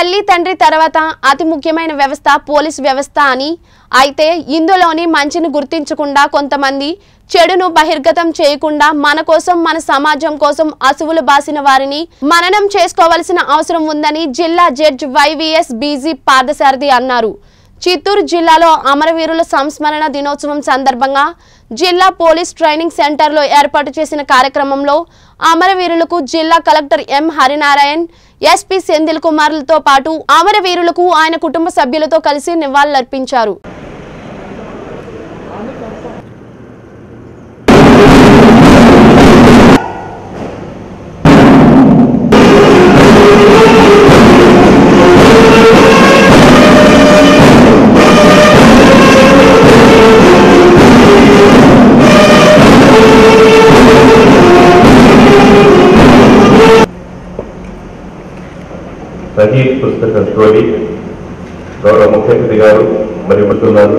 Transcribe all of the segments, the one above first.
తల్లి తండ్రి తర్వాత అతి ముఖ్యమైన వ్యవస్థ పోలీస్ వ్యవస్థ అని అయితే ఇందులోని మంచిని గుర్తించకుండా కొంతమంది చెడును బహిర్గతం చేయకుండా మన కోసం మన సమాజం కోసం అసువులు బాసిన వారిని మననం చేసుకోవలసిన అవసరం ఉందని జిల్లా జడ్జ్ వైవిఎస్ బీజీ పాదసారథి అన్నారు చిత్తూరు జిల్లాలో అమరవీరుల సంస్మరణ దినోత్సవం సందర్భంగా జిల్లా పోలీస్ ట్రైనింగ్ సెంటర్లో ఏర్పాటు చేసిన కార్యక్రమంలో అమరవీరులకు జిల్లా collector M Harinarayan SP Senthil కుమార్లతో పాటు అమరవీరులకు ఆయన కుటుంబ సభ్యులతో కలిసి నివాళులర్పించారు సంగీత్ పుస్తకం స్టోరీ గౌరవ ముఖ్య అతిథి గారు మరి పడుతున్నారు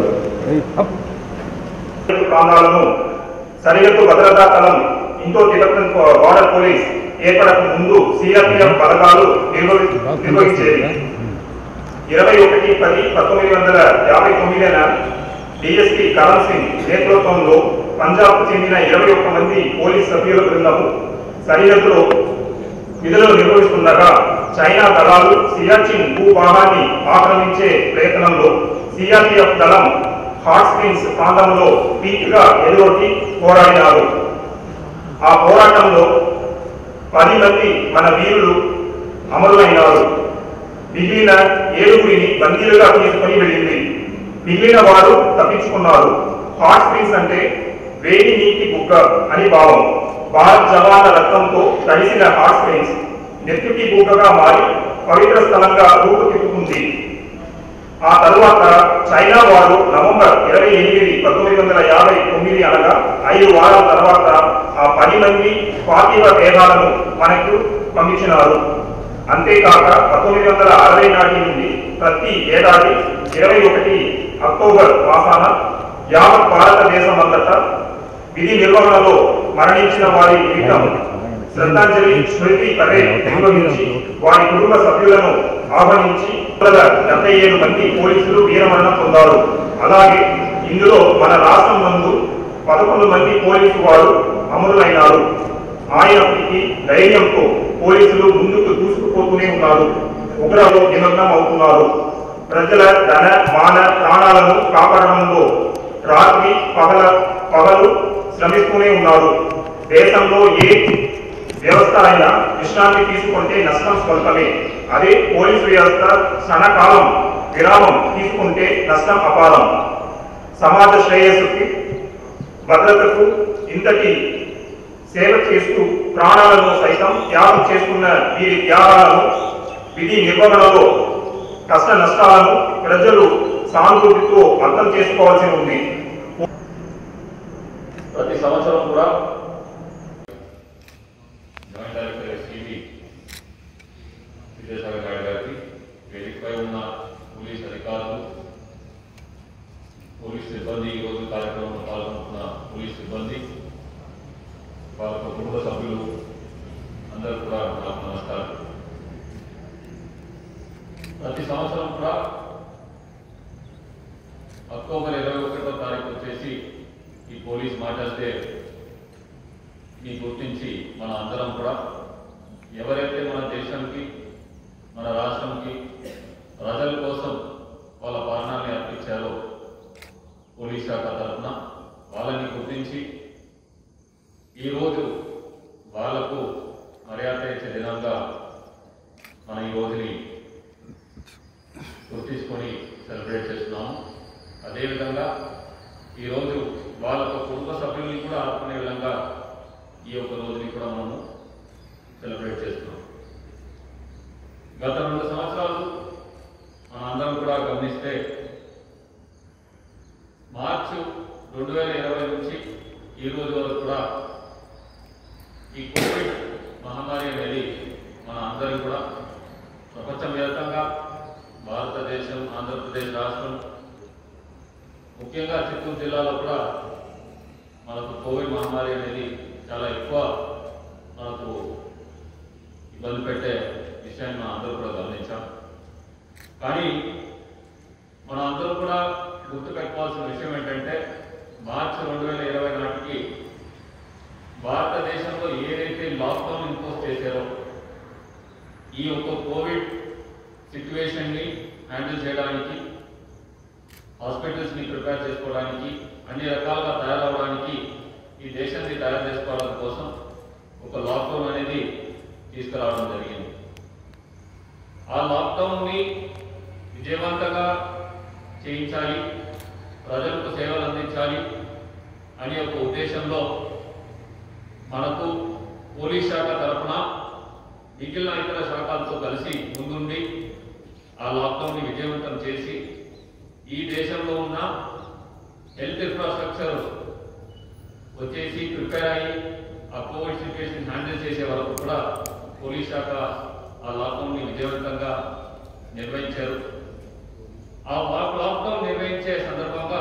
ప్రాంతాలను సరిహద్దు భద్రతా దళం ఇండో తిబెటన్ బార్డర్ పోలీస్ ఏర్పడక ముందు సిఆర్పిఎఫ్ పథకాలు నిర్వహి నిర్వహించేది ఇరవై ఒకటి పది పంతొమ్మిది వందల యాభై తొమ్మిదిన డిఎస్పీ కరణ్ సింగ్ నేతృత్వంలో పంజాబ్ చెందిన ఇరవై ఒక్క మంది పోలీస్ సభ్యుల బృందము సరిహద్దులో విధులు నిర్వహిస్తుండగా చైనా దళాలు సియాచిన్ భూభాగాన్ని ఆక్రమించే ప్రయత్నంలో సిఆర్పిఎఫ్ దళం హాట్ స్ప్రింగ్స్ ప్రాంతంలో పీక్ గా ఎదురొట్టి పోరాడినారు ఆ పోరాటంలో పది మంది మన వీరులు అమరులైనారు మిగిలిన ఏడుగురిని బందీలుగా తీసుకొని వెళ్ళింది మిగిలిన వారు తప్పించుకున్నారు హాట్ స్ప్రింగ్స్ అంటే వేడి నీటి బుగ్గ అని భావం భారత్ జవాన్ల రక్తంతో తడిసిన హాట్ స్ప్రింగ్స్ నెత్తుటి బుగ్గగా మారి పవిత్ర స్థలంగా రూపుదిద్దుకుంది ఆ తరువాత చైనా వారు నవంబర్ ఇరవై ఎనిమిది పంతొమ్మిది వందల యాభై తొమ్మిది అనగా ఐదు వారాల తర్వాత ఆ పది మంది పార్థివ దేహాలను మనకు పంపించినారు అంతేకాక పంతొమ్మిది వందల అరవై నాటి నుండి ప్రతి ఏడాది ఇరవై ఒకటి అక్టోబర్ మాసాన యావత్ భారతదేశం అంతటా విధి నిర్వహణలో మరణించిన వారి నిమిత్తం శ్రద్ధాంజలి స్మృతి పరేడ్ నిర్వహించి వారి కుటుంబ సభ్యులను ఆహ్వానించి డెబ్బై ఏడు మంది పోలీసులు వీరమరణం పొందారు అలాగే ఇందులో మన రాష్ట్రం నందు పదకొండు మంది పోలీసు వారు అమరులైనారు ఆయనప్పటికీ ధైర్యంతో పోలీసులు ముందుకు దూసుకుపోతూనే ఉన్నారు ఉగ్రలో నిమగ్నం అవుతున్నారు ప్రజల ధన మాన ప్రాణాలను కాపాడడంలో రాత్రి పగల పగలు శ్రమిస్తూనే ఉన్నారు దేశంలో ఏ వ్యవస్థ అయినా విశ్రాంతి తీసుకుంటే నష్టం స్వల్పమే అదే పోలీసు వ్యవస్థ క్షణకాలం విరామం తీసుకుంటే నష్టం అపారం సమాజ శ్రేయస్సుకి భద్రతకు ఇంతటి సేవ చేస్తూ ప్రాణాలను సైతం త్యాగం చేస్తున్న వీరి త్యాగాలను విధి నిర్వహణలో కష్ట నష్టాలను ప్రజలు సానుభూతితో అర్థం చేసుకోవాల్సి ఉంది ప్రతి సంవత్సరం కూడా joint director STV Vijayasagar Naidu గారికి వేదికపై ఉన్న పోలీస్ అధికారులు పోలీస్ సిబ్బంది ఈరోజు కార్యక్రమంలో పాల్గొంటున్న పోలీస్ సిబ్బంది వాళ్ళ కుటుంబ సభ్యులు అందరూ కూడా నాకు నమస్కారం ప్రతి సంవత్సరం కూడా అక్టోబర్ ఇరవై ఒకటో తారీఖు వచ్చేసి ఈ పోలీస్ మాటల్ డే ని గుర్తించి మన అందరం కూడా ఎవరైతే మన దేశానికి మన రాష్ట్రంకి ప్రజల కోసం వాళ్ళ ప్రాణాన్ని అర్పించారో పోలీస్ శాఖ తరఫున వాళ్ళని గుర్తించి ఈరోజు వాళ్లకు మర్యాద ఇచ్చే దినంగా మన ఈ రోజుని గుర్తించుకొని సెలబ్రేట్ చేస్తున్నాము అదేవిధంగా ఈరోజు వాళ్ళ యొక్క కుటుంబ సభ్యుల్ని కూడా ఆదుకునే విధంగా ఈ యొక్క రోజుని కూడా మనము సెలబ్రేట్ చేస్తున్నాం గత రెండు సంవత్సరాలు మన అందరం కూడా గమనిస్తే మార్చి రెండు వేల ఇరవై నుంచి ఈ రోజు వరకు కూడా ఈ కోవిడ్ మహమ్మారి అనేది మన అందరం కూడా ప్రపంచవ్యాప్తంగా భారతదేశం ఆంధ్రప్రదేశ్ రాష్ట్రం ముఖ్యంగా చిత్తూరు జిల్లాలో కూడా మనకు కోవిడ్ మహమ్మారి అనేది చాలా ఎక్కువ మనకు ఇబ్బంది పెట్టే విషయాన్ని మనం అందరూ కూడా గమనించాం కానీ మనం అందరూ కూడా గుర్తుపెట్టుకోవాల్సిన విషయం ఏంటంటే మార్చి రెండు వేల ఇరవై నాటికి భారతదేశంలో ఏదైతే లాక్డౌన్ ఇంపోజ్ చేశారో ఈ యొక్క కోవిడ్ సిచ్యువేషన్ని హ్యాండిల్ చేయడానికి హాస్పిటల్స్ని ప్రిపేర్ చేసుకోవడానికి అన్ని రకాలుగా తయారవడానికి ఈ దేశాన్ని తయారు చేసుకోవడం కోసం ఒక లాక్డౌన్ అనేది తీసుకురావడం జరిగింది ఆ లాక్డౌన్ని విజయవంతంగా చేయించాలి ప్రజలకు సేవలు అందించాలి అనే ఒక ఉద్దేశంలో మనకు పోలీస్ శాఖ తరఫున మిగిలిన ఇతర శాఖలతో కలిసి ముందుండి ఆ లాక్డౌన్ని విజయవంతం చేసి ఈ దేశంలో ఉన్న హెల్త్ ఇన్ఫ్రాస్ట్రక్చర్ వచ్చేసి ప్రిపేర్ అయ్యి ఆ కోవిడ్ సిచ్యువేషన్ హ్యాండిల్ చేసే వరకు కూడా పోలీస్ శాఖ ఆ లాక్డౌన్ని విజయవంతంగా నిర్వహించారు ఆ లాక్- లాక్డౌన్ నిర్వహించే సందర్భంగా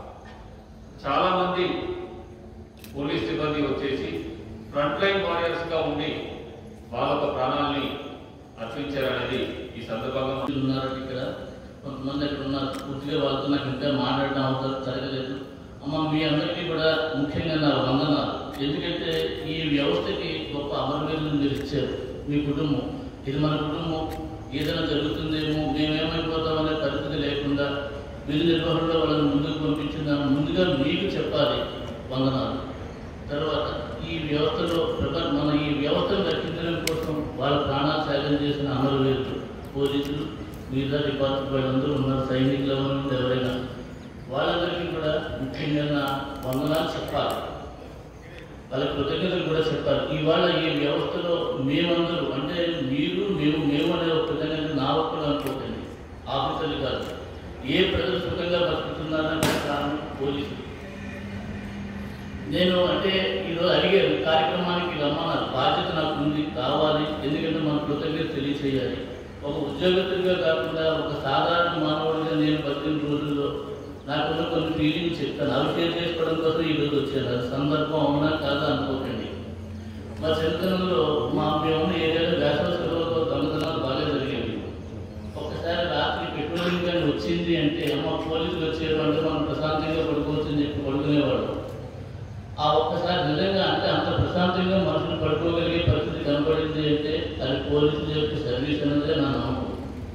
చాలా మంది పోలీస్ సిబ్బంది వచ్చేసి ఫ్రంట్ లైన్ వారియర్స్ గా ఉండి వాళ్ళ యొక్క ప్రాణాలని అర్పించారనేది ఈ సందర్భంగా మనం ఉన్నారు ఇక్కడ కొంతమంది ఇక్కడ ఉన్నారు పూర్తిగా వాళ్ళతో నాకు ఇంకా మాట్లాడడం అవసరం జరగలేదు అమ్మ మీ అందరికీ కూడా ముఖ్యంగా నా వందనాలు ఎందుకంటే ఈ వ్యవస్థకి గొప్ప అమరవీరులను మీరు ఇచ్చారు మీ కుటుంబం ఇది మన కుటుంబం ఏదైనా జరుగుతుందేమో మేమేమైపోతామనే పరిస్థితి లేకుండా విధి నిర్వహణలో వాళ్ళని ముందుకు పంపించిందాము ముందుగా మీకు చెప్పాలి వందనాలు తర్వాత ఈ వ్యవస్థలో ప్రపంచ మన ఈ వ్యవస్థను రక్షించడం కోసం వాళ్ళ ప్రాణాలు త్యాగం చేసిన అమరవీరులు పోలీసులు మిగతా డిపార్ట్మెంట్ వాళ్ళందరూ ఉన్నారు సైనికులు ఎవరైనా ఎవరైనా వాళ్ళందరికీ కూడా ముఖ్యంగా నా వందనాలు చెప్పాలి వాళ్ళ కృతజ్ఞతలు కూడా చెప్పాలి ఇవాళ ఈ వ్యవస్థలో మేమందరూ అంటే మీరు మేము మేము అనే ఒక కృతజ్ఞత నా ఒక్కరు అనుకోకండి ఆఫీసర్లు కాదు ఏ ప్రజలు సుఖంగా బతుకుతున్నారనే కారణం పోలీసులు నేను అంటే ఈరోజు అడిగాను కార్యక్రమానికి రమ్మన్నారు బాధ్యత నాకు ఉంది కావాలి ఎందుకంటే మన కృతజ్ఞత తెలియచేయాలి ఒక ఉద్యోగస్తుడిగా కాకుండా ఒక సాధారణ మానవుడిగా నేను బతికిన రోజుల్లో నాకున్న కొన్ని ఫీలింగ్స్ చెప్తాను అవి షేర్ చేసుకోవడం కోసం ఈరోజు వచ్చాను అది సందర్భం అవునా కాదా అనుకోకండి మా చిన్నతనంలో మా మేమున్న ఏరియాలో వేసవ సెలవులతో దొంగతనాలు బాగా జరిగేవి ఒక్కసారి రాత్రి పెట్రోలింగ్ కానీ వచ్చింది అంటే అమ్మ పోలీసులు వచ్చారు అంటే మనం ప్రశాంతంగా పడుకోవచ్చని చెప్పి పడుకునేవాడు ఆ ఒక్కసారి నిజంగా అంటే అంత ప్రశాంతంగా మనుషులు పడుకోగలిగే పరిస్థితి కనపడింది అంటే అది పోలీసుల యొక్క సర్వీస్ అనేది నా నమ్మకం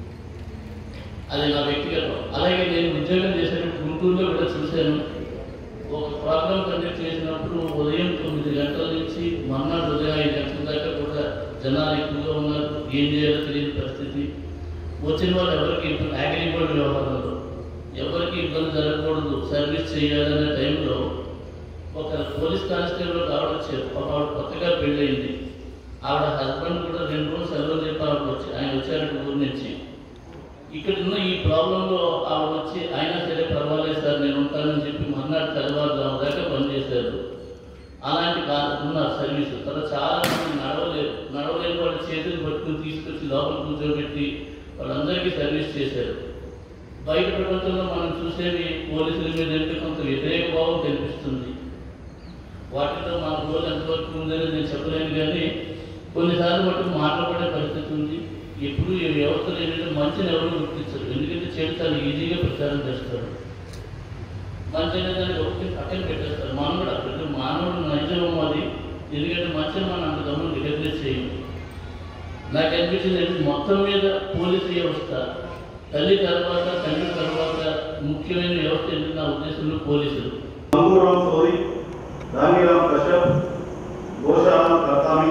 అది నా వ్యక్తిగతం అలాగే నేను ఉద్యోగం చేసేటప్పుడు గుంటూరులో కూడా చూశాను ఒక ప్రోగ్రామ్ కండక్ట్ చేసినప్పుడు ఉదయం తొమ్మిది గంటల నుంచి మర్నాడు ఉదయం ఐదు గంటల దాకా కూడా జనాలు ఎక్కువగా ఉన్నారు ఏం చేయాలో తెలియని పరిస్థితి వచ్చిన వాళ్ళు ఎవరికి ఇబ్బంది అగ్రిగోల్డ్ వ్యవహారంలో ఎవరికి ఇబ్బంది జరగకూడదు సర్వీస్ చేయాలనే టైంలో ఒక పోలీస్ కానిస్టేబుల్ ఆవిడ వచ్చారు పాపం ఆవిడ కొత్తగా పెళ్ళయింది ఆవిడ హస్బెండ్ కూడా రెండు రోజులు సెలవు చెప్పి ఆవిడ వచ్చి ఆయన వచ్చారంట ఊరి నుంచి ఇక్కడ ఉన్న ఈ ప్రాబ్లంలో ఆవిడ వచ్చి అయినా సరే పర్వాలేదు సార్ నేను ఉంటానని చెప్పి మర్నాడు తెల్లవారుజాము దాకా పనిచేశారు అలాంటి కా- ఉన్నారు సర్వీస్ తర్వాత చాలా మంది నడవలేరు నడవలేని వాళ్ళ చేతులు పట్టుకుని తీసుకొచ్చి లోపల కూర్చోబెట్టి వాళ్ళందరికీ సర్వీస్ చేశారు బయట ప్రపంచంలో మనం చూసేవి పోలీసుల మీద ఏంటంటే కొంత వ్యతిరేక భావం కనిపిస్తుంది వాటితో మన రోజు ఎంతవరకు ఉందని నేను చెప్పలేను కానీ కొన్నిసార్లు మటుకు మాట్లాడే పరిస్థితి ఉంది ఎప్పుడు ఈ వ్యవస్థలు ఏంటంటే మంచిని ఎవరు గుర్తించరు ఎందుకంటే చెడు చాలా ఈజీగా ప్రచారం చేస్తారు మంచి అనే దాన్ని ఒకటి పక్కన పెట్టేస్తారు మనం కూడా ప్రతి మానవుడు నైజం అది ఎందుకంటే మంచిని మనం అంత గమనం రికగ్నైజ్ చేయము నాకు అనిపించింది ఏంటి మొత్తం మీద పోలీసు వ్యవస్థ తల్లి తర్వాత తండ్రి తర్వాత ముఖ్యమైన వ్యవస్థ ఏంటి నా ఉద్దేశంలో పోలీసులు Manguram Sori Raniram Kashyap Gosharam Kartami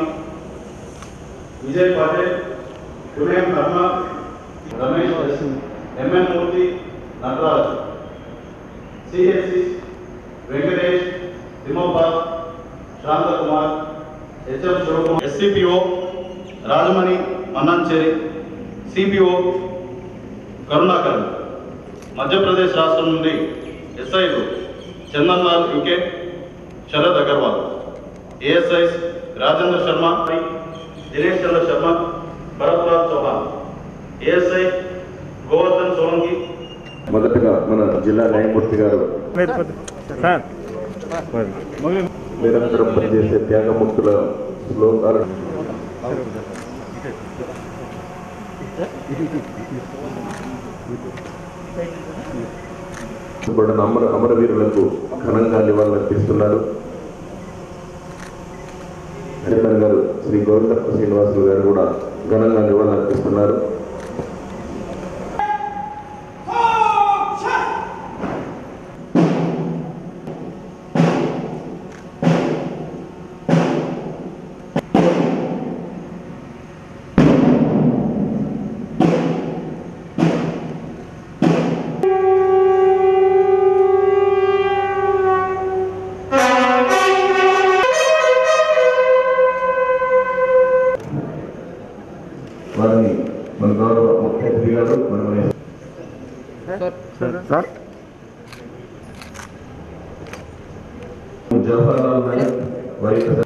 Vijay Patil Punem Karma Ramesh S M N Murthy Nataraj CSC Venkatesh Timopa Shanth Kumar H M Shivakumar SCPO Rajamani Mannancheri CPO Karunakar Madhya Pradesh రాష్ట్రం నుండి ఎస్ఐలు చందన్ లాల్ యూకే శరద్ అగర్వాల్ ఏఎస్ఐస్ రాజేంద్ర శర్మ దినేష్ చంద్ర శర్మ భరత్ రాజ్ చౌహాన్ ఏఎస్ఐ గోవర్ధన్ సోలంకి మొదటగా మన జిల్లా న్యాయమూర్తి గారు నిరంతరం పనిచేసే త్యాగముక్తుల శ్లోకాలు పడిన అమర అమరవీరులకు ఘనంగా నివాళులర్పిస్తున్నారు హరిహరన్ గారు శ్రీ గౌరవ శ్రీనివాసులు గారు కూడా ఘనంగా నివాళులర్పిస్తున్నారు వారిని మన గౌరవ ముఖ్య అతిథి గారు మన జవహర్లాల్ నెహ్రూ వైఎస్